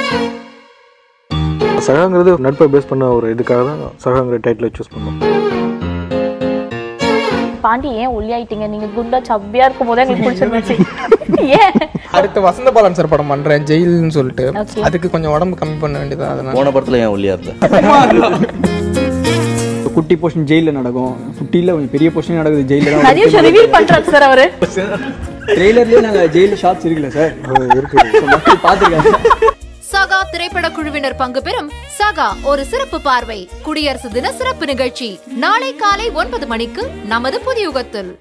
சகாங்கிறது நட்பை பேஸ் பண்ண ஒரு இதுக்காக தான் சகாங்கிற டைட்டில் சூஸ் பண்ணோம் பாண்டி ஏன் ஒல்லியாயிட்டீங்க நீங்க குண்டா சப்பியா இருக்கும் போதே எங்களுக்கு பிடிச்சிருந்துச்சு ஏன் அடுத்து வசந்த பாலன் சார் படம் பண்றேன் ஜெயில்னு சொல்லிட்டு Okay. அதுக்கு கொஞ்சம் உடம்பு கம்மி பண்ண வேண்டியது அதனால போன படத்துல ஏன் ஒல்லியா இருந்த குட்டி போர்ஷன் ஜெயிலில் நடக்கும் குட்டியில் கொஞ்சம் பெரிய போர்ஷன் நடக்குது ஜெயிலில் நிறைய விஷயம் ரிவீல் பண்றாரு சார் அவரு ட்ரெய்லர்லேயே நாங்கள் ஜெயிலில் ஷார்ட்ஸ் இருக்குல்ல சார் இருக்கு மக்கள் பார்த்துருக்காங்க சகா திரைப்பட குழுவினர் பங்கு பெறும் சகா ஒரு சிறப்பு பார்வை குடியரசு தின சிறப்பு நிகழ்ச்சி நாளை காலை ஒன்பது மணிக்கு நமது புதியுகத்தில்